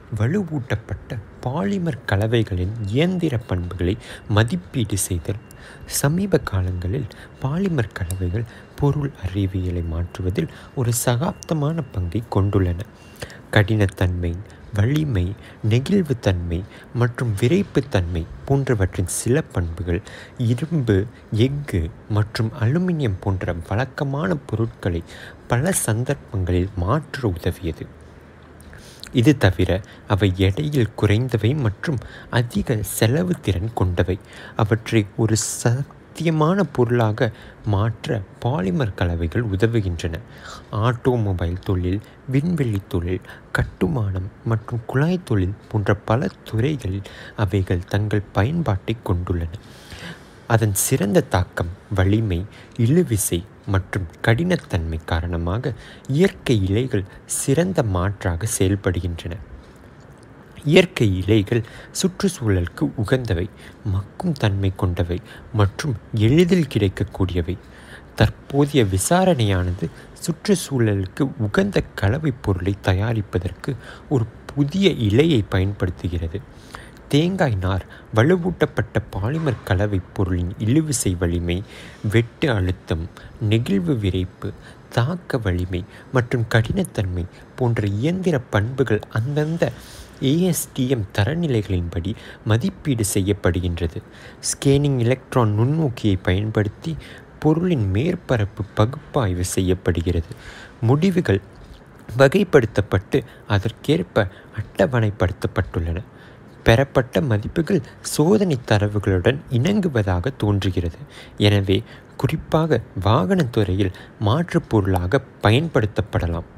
வலுவூட்டப்பட்ட பாலிமர் கலவைகளின் இயந்திர பண்புகளை மதிப்பீடு செய்தல் சமீப காலங்களில் பாலிமர் கலவைகள் பொருள் அறிவியலை மாற்றுவதில் ஒரு சகாப்தமான பங்கை கொண்டுள்ளன கடினத்தன்மை வலிமை நெகிழ்வுத்தன்மை மற்றும் விரைப்புத்தன்மை போன்றவற்றின் சில பண்புகள் இரும்பு எஃகு மற்றும் அலுமினியம் போன்ற வழக்கமான பொருட்களை பல சந்தர்ப்பங்களில் மாற்ற உதவியது இது தவிர அவை எடையில் குறைந்தவை மற்றும் அதிக செலவு திறன் கொண்டவை அவற்றை ஒரு சத்தியமான பொருளாக மாற்ற பாலிமர் கலவைகள் உதவுகின்றன ஆட்டோமொபைல் தொழில் விண்வெளி தொழில் கட்டுமானம் மற்றும் குழாய் தொழில் போன்ற பல துறைகளில் அவைகள் தங்கள் பயன்பாட்டை கொண்டுள்ளன அதன் சிறந்த தாக்கம் வலிமை இழுவிசை மற்றும் கடினத்தன்மை காரணமாக இயற்கை இலைகள் சிறந்த மாற்றாக செயல்படுகின்றன இயற்கை இலைகள் சுற்றுச்சூழலுக்கு உகந்தவை மக்கும் தன்மை கொண்டவை மற்றும் எளிதில் கிடைக்கக்கூடியவை தற்போதைய விசாரணையானது சுற்றுச்சூழலுக்கு உகந்த கலவைப் பொருளை தயாரிப்பதற்கு ஒரு புதிய இலையை பயன்படுத்துகிறது தேங்காய் நார் வலுவூட்டப்பட்ட பாலிமர் கலவை பொருளின் இழுவிசை வலிமை வெட்டு அழுத்தம் நெகிழ்வு விரைப்பு தாக்க வலிமை மற்றும் கடினத்தன்மை போன்ற இயந்திர பண்புகள் அந்தந்த ஏஎஸ்டிஎம் தரநிலைகளின்படி மதிப்பீடு செய்யப்படுகின்றது ஸ்கேனிங் எலக்ட்ரான் நுண்ணோக்கியை பயன்படுத்தி பொருளின் மேற்பரப்பு பகுப்பாய்வு செய்யப்படுகிறது முடிவுகள் வகைப்படுத்தப்பட்டு அதற்கேற்ப அட்டவணைப்படுத்தப்பட்டுள்ளன பெறப்பட்ட மதிப்புகள் சோதனை தரவுகளுடன் இணங்குவதாக தோன்றுகிறது எனவே குறிப்பாக வாகனத் துறையில் மாற்றுப் பொருளாக பயன்படுத்தப்படலாம்